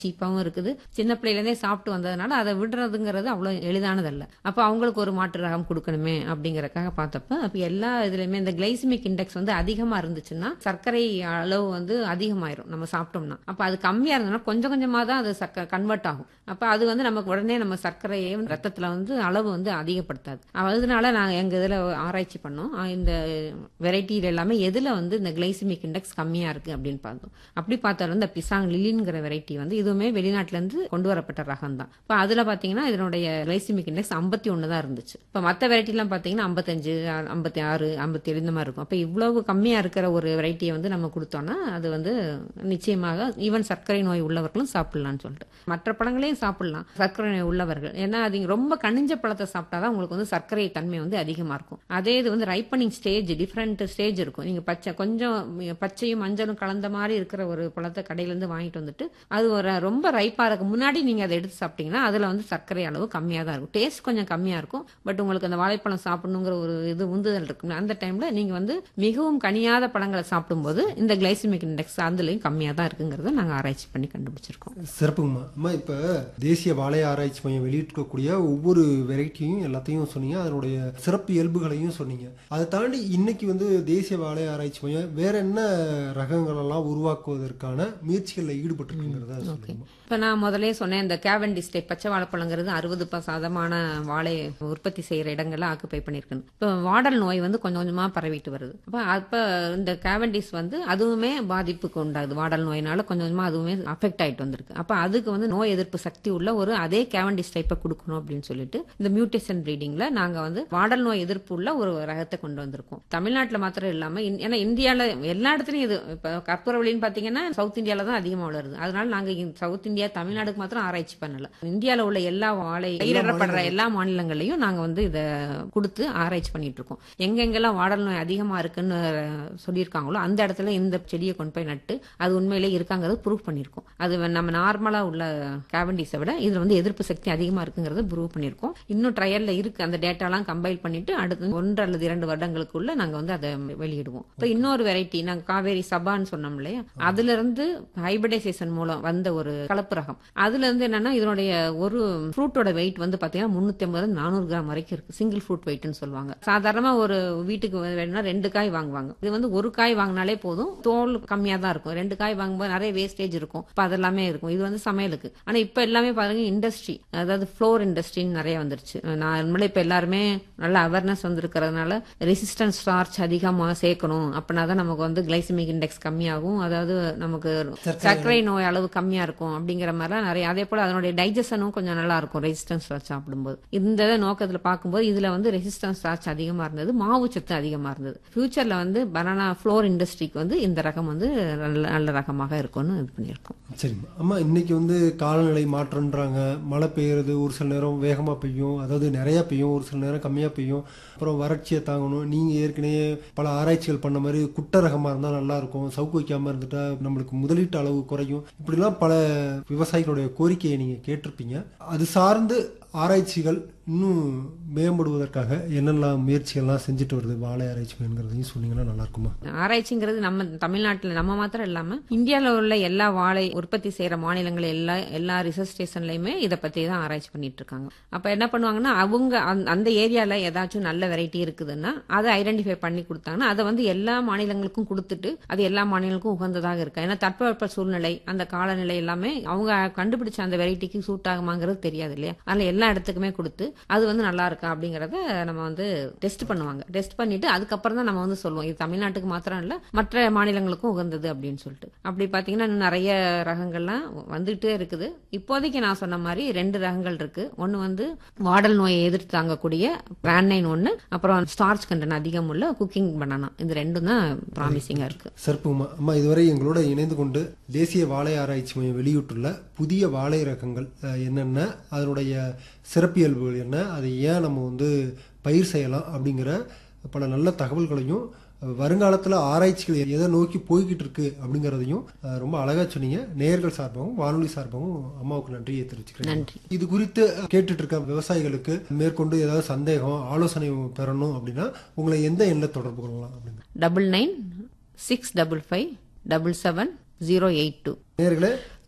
சீப்பாவும் இருக்குது சின்ன பிள்ளையிலேருந்தே சாப்பிட்டு வந்ததுனால அதை விடுறதுங்கிறது அவ்வளோ எளிதானதல்ல அப்போ அவங்களுக்கு ஒரு மாற்று ரகம் கொடுக்கணுமே அப்படிங்கறக்காக பார்த்தப்ப அப்போ எல்லா இதுலயுமே இந்த கிளைசிமிக் இண்டெக்ஸ் வந்து அதிகமா இருந்துச்சுன்னா சர்க்கரை அளவு வந்து அதிகமாயிரும் நம்ம சாப்பிட்டோம்னா அப்போ அது கம்மியா இருந்ததுன்னா கொஞ்சம் கொஞ்சமா தான் அது சர்க்கரை கன்வெர்ட் ஆகும் அப்போ அது வந்து நமக்கு உடனே நம்ம சர்க்கரையை ரத்தத்துல வந்து அளவு வந்து அதிகப்படுத்தாது அதனால நாங்கள் எங்க இதுல ஆராய்ச்சி பண்ணோம் அஹ் இந்த வெரைட்டியில் எல்லாமே எதுல வந்து இந்த கிளைசிமிக் இண்டெக்ஸ் கம்மியா இருக்கு அப்படின்னு பார்த்தோம் அப்படி பார்த்தாலும் இந்த பிசாங் லிலின்ங்கிற வெரைட்டி வந்து இதுவுமே வெளிநாட்டுல இருந்து கொண்டு வரப்பட்ட ரகம் தான் இப்போ அதுல பாத்தீங்கன்னா இதனுடைய கிளைசிமிக் இண்டெக்ஸ் ஐம்பத்தி ஒன்று தான் இருந்துச்சு இப்போ மற்ற வெரைட்டிலாம் பாத்தீங்கன்னா ஐம்பத்தஞ்சு ஐம்பத்தி ஆறு ஐம்பத்தி ஏழு இந்த மாதிரி இருக்கும் அப்போ இவ்வளவு கம்மியா இருக்கிற ஒரு வெரைட்டியை வந்து நம்ம கொடுத்தோம்னா அது வந்து நிச்சயமாக ஈவன் சர்க்கரை நோய் உள்ளவர்களும் சாப்பிடலாம்னு சொல்லிட்டு மற்ற பழங்களையும் சாப்பிடலாம் சர்க்கரை நோய் உள்ளவர்கள் ஏன்னா அது ரொம்ப கனிஞ்ச பழத்தை சாப்பிட்டாதான் உங்களுக்கு வந்து சர்க்கரை தன்மை வந்து அதிகமா இருக்கும் அதே இது வந்து ரைப்பனிங் ஸ்டேஜ் டிஃப்ரெண்ட் ஸ்டேஜ் இருக்கும் நீங்க பச்சை கொஞ்சம் பச்சையும் மஞ்சளும் கலந்த மாதிரி இருக்கிற ஒரு பழத்தை கடையில இருந்து வாங்கிட்டு வந்துட்டு அது ஒரு ரொம்ப ரைப்பா இருக்கு முன்னாடி நீங்க அதை எடுத்து சாப்பிட்டீங்கன்னா அதுல வந்து சர்க்கரை அளவு கம்மியா தான் இருக்கும் டேஸ்ட் கொஞ்சம் கம்மியா இருக்கும் பட் உங்களுக்கு அந்த வாழைப்பழம் சாப்பிடணுங்கிற ஒரு இது உந்துதல் இருக்கும் அந்த டைம்ல நீங்க வந்து மிகவும் கனியாத பழங்களை சாப்பிடும்போது இந்த கிளைசிமிக் இண்டெக்ஸ் அதுலயும் கம்மியா தான் இருக்குங்கிறத நாங்க ஆராய்ச்சி பண்ணி கண்டுபிடிச்சிருக்கோம் சிறப்புங்கம்மா அம்மா இப்போ தேசிய வாழை ஆராய்ச்சி மையம் வெளியிட்டிருக்கக்கூடிய ஒவ்வொரு வெரைட்டியும் எல்லாத்தையும் சொன்னீங்க அதனுடைய சிறப்பு இயல்புகளையும் சொன்னீங்க அதை தாண்டி இன்னைக்கு வந்து தேசிய வாழை ஆராய்ச்சி மையம் வேற என்ன ரகங்கள் எல்லாம் உருவாக்குவதற்கான முயற்சிகளில் ஈடுபட்டிருக்குங்கிறத சொல்லுங்க இப்ப நான் முதலே சொன்னேன் இந்த கேவண்டிஸ் டைப் பச்சை வாழைப்பழங்கிறது அறுபது சதமான வாழை உற்பத்தி செய்யற இடங்கள்ல ஆக்குப்பை பண்ணிருக்கணும் இப்ப வாடல் நோய் வந்து கொஞ்சம் கொஞ்சமா பரவிட்டு வருது அப்ப அப்ப இந்த கேவண்டிஸ் வந்து அதுவுமே பாதிப்புக்கு உண்டாகுது வாடல் நோயினால கொஞ்சம் கொஞ்சமா அதுவுமே அஃபெக்ட் ஆயிட்டு வந்திருக்கு அப்ப அதுக்கு வந்து நோய் எதிர்ப்பு சக்தி உள்ள ஒரு அதே கேவண்டிஸ் டைப்பை கொடுக்கணும் அப்படின்னு சொல்லிட்டு இந்த மியூட்டேஷன் ப்ரீடிங்ல நாங்க வந்து வாடல் நோய் எதிர்ப்பு உள்ள ஒரு ரகத்தை கொண்டு வந்திருக்கோம் தமிழ்நாட்டுல மாத்திரம் இல்லாம இந்- ஏன்னா இந்தியால எல்லா இடத்துலயும் இது இப்ப கற்பூரவள்ளின்னு பாத்தீங்கன்னா சவுத் இந்தியால தான் அதிகமா வளருது அதனால நாங்க இங்க சவுத் இந்தியா தமிழ்நாடுக்கு மாத்திரம் ஆராய்ச்சி பண்ணல இந்தியால உள்ள எல்லா வாழை பயிரிடப்படுற எல்லா மாநிலங்களையும் நாங்க வந்து இத கொடுத்து ஆராய்ச்சி பண்ணிட்டு இருக்கோம் எங்கெங்கெல்லாம் வாடல் நோய் அதிகமா இருக்குன்னு சொல்லியிருக்காங்களோ அந்த இடத்துல இந்த செடியை கொண்டு போய் நட்டு அது உண்மையிலே இருக்காங்கிறது ப்ரூவ் பண்ணியிருக்கோம் அது நம்ம நார்மலா உள்ள கேவண்டிஸை விட இதுல வந்து எதிர்ப்பு சக்தி அதிகமா இருக்குங்கிறத ப்ரூவ் பண்ணியிருக்கோம் இன்னும் ட்ரையல்ல இருக்கு அந்த டேட்டாலாம் கம்பைல் பண்ணிட்டு அடுத்து ஒன்று அல்லது இரண்டு வருடங்களுக்குள்ள நாங்க வந்து அதை வெளியிடுவோம் இப்ப இன்னொரு வெரைட்டி நாங்க காவேரி சபான்னு சொன்னோம் இல்லையா அதுல இருந்து ஹைபிரிடைசேஷன் மூலம் வந்த ஒரு கலப்பு ரகம் அதுல இருந்து என்னன்னா இதனுடைய ஒரு ஃப்ரூட்டோட வெயிட் வந்து பாத்தீங்கன்னா முன்னூத்தி ஐம்பது நானூறு கிராம் வரைக்கும் இருக்கு சிங்கிள் ஃப்ரூட் வெயிட்னு சொல்லுவாங்க சாதாரணமா ஒரு வீட்டுக்கு வேணும்னா ரெண்டு காய் வாங்குவாங்க இது வந்து ஒரு காய் வாங்கினாலே போதும் தோல் கம்மியா தான் இருக்கும் ரெண்டு காய் வாங்கும்போது நிறைய வேஸ்டேஜ் இருக்கும் இப்ப அதெல்லாமே இருக்கும் இது வந்து சமையலுக்கு ஆனா இப்ப எல்லாமே பாருங்க இண்டஸ்ட்ரி அதாவது ஃப்ளோர் இண்டஸ்ட்ரின்னு நிறைய வந்துருச்சு நார்மலா இப்ப எல்லாருமே நல்ல அவேர்னஸ் வந்திருக்கிறதுனால ரெசிஸ்டன்ஸ் ஸ்டார்ச் அதிகமா சேர்க்கணும் அப்படின்னா தான் நமக்கு வந்து கிளைசிமிக் இண்டெக்ஸ் கம்மியாகும் அதாவது நமக்கு சர்க்கரை நோய் அளவு கம்மியா இருக்கும் அப்படிங்கிற மாதிரிலாம் நிறைய அதே போல அதனுடைய டைஜஷனும் கொஞ்சம் நல்லா இருக்கும் ரெசிஸ்டன்ஸ் ஸ்டார்ச் சாப்பிடும்போது இந்த நோக்கத்துல பார்க்கும்போது இதுல வந்து ரெசிஸ்டன்ஸ் ஸ்டார்ச் அதிகமா இருந்தது மாவு சத்து அதிகமா இருந்தது ஃபியூச்சர்ல வந்து பனானா ஃப்ளோர் இண்டஸ்ட்ரிக்கு வந்து இந்த ரகம் வந்து நல்ல நல்ல ரகமாக இருக்கும்னு இது பண்ணியிருக்கோம் சரிம்மா அம்மா இன்னைக்கு வந்து காலநிலை மாற்றம்ன்றாங்க மழை பெய்யுறது ஒரு சில நேரம் வேகமாக பெய்யும் அதாவது நிறைய பெய்யும் ஒரு சில நேரம் கம்மியாக பெய்யும் அப்புறம் வறட்சியை தாங்கணும் நீங்கள் ஏற்கனவே பல ஆராய்ச்சிகள் பண்ண மாதிரி குட்டை ரகமாக இருந்தால் நல்லா இருக்கும் சவுக்கு வைக்காமல் இருந்துட்டா நம்மளுக்கு முதலீட்டு அளவு குறையும் இப்படிலாம் பல விவசாயிகளுடைய கோரிக்கையை நீங்கள் கேட்டிருப்பீங்க அது சார்ந்து ஆராய்ச்சிகள் இன்னும் மேம்படுவதற்காக என்னெல்லாம் முயற்சிகள்லாம் செஞ்சுட்டு வருது வாழை ஆராய்ச்சி மையங்கிறதையும் சொன்னீங்கன்னா நல்லா இருக்குமா ஆராய்ச்சிங்கிறது நம்ம தமிழ்நாட்டில் நம்ம மாத்திரம் இல்லாம இந்தியாவில் உள்ள எல்லா வாழை உற்பத்தி செய்யற மாநிலங்கள் எல்லா எல்லா ரிசர்ச் ஸ்டேஷன்லயுமே இதை பத்தி தான் ஆராய்ச்சி பண்ணிட்டு இருக்காங்க அப்ப என்ன பண்ணுவாங்கன்னா அவங்க அந்த- அந்த ஏரியால ஏதாச்சும் நல்ல வெரைட்டி இருக்குதுன்னா அதை ஐடென்டிஃபை பண்ணி கொடுத்தாங்கன்னா அதை வந்து எல்லா மாநிலங்களுக்கும் கொடுத்துட்டு அது எல்லா மாநிலங்களுக்கும் உகந்ததாக இருக்கு ஏன்னா தட்பவெப்ப சூழ்நிலை அந்த காலநிலை எல்லாமே அவங்க கண்டுபிடிச்ச அந்த வெரைட்டிக்கு சூட் ஆகுமாங்கிறது தெரியாது இல்லையா அதனால எல்லா இடத்துக்குமே கொடுத்து அது வந்து நல்லா இருக்கா அப்படிங்கறத நம்ம வந்து டெஸ்ட் பண்ணுவாங்க டெஸ்ட் பண்ணிட்டு அதுக்கப்புறம் தான் நம்ம வந்து சொல்லுவோம் இது தமிழ்நாட்டுக்கு மாத்திரம் இல்ல மற்ற மாநிலங்களுக்கும் உகந்தது அப்படின்னு சொல்லிட்டு அப்படி பாத்தீங்கன்னா இன்னும் நிறைய ரகங்கள்லாம் வந்துகிட்டே இருக்குது இப்போதைக்கு நான் சொன்ன மாதிரி ரெண்டு ரகங்கள் இருக்கு ஒன்னு வந்து வாடல் நோயை எதிர்த்து தாங்கக்கூடிய பிராண்டைன் ஒன்னு அப்புறம் ஸ்டார்ச் கண்டன் அதிகம் உள்ள குக்கிங் பனானா இது ரெண்டும் தான் ப்ராமிசிங்கா இருக்கு சிறப்புமா அம்மா இதுவரை எங்களோட இணைந்து கொண்டு தேசிய வாழை ஆராய்ச்சி மையம் வெளியிட்டுள்ள புதிய வாழை ரகங்கள் அஹ், என்னென்ன அதனுடைய சிறப்பியல்புகள் என்ன அதை ஏன் நம்ம வந்து பயிர் செய்யலாம் அப்படிங்கிற பல நல்ல தகவல்களையும் அஹ், வருங்காலத்தில் ஆராய்ச்சிகள் எதை நோக்கி போய்கிட்டு இருக்கு அப்படிங்கிறதையும் அஹ், ரொம்ப அழகா சொன்னீங்க நேயர்கள் சார்பாகவும் வானொலி சார்பாகவும் அம்மாவுக்கு நன்றியை தெரிவிச்சுக்கிறேன் நன்றி இது குறித்து கேட்டுட்டு இருக்க விவசாயிகளுக்கு மேற்கொண்டு ஏதாவது சந்தேகம் ஆலோசனை பெறணும் அப்படின்னா உங்களை எந்த எண்ணில் தொடர்பு கொள்ளலாம் அப்படின்னு double nine six double five double seven zero eight two நேர்களே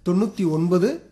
தொண்ணூற்றி ஒன்பது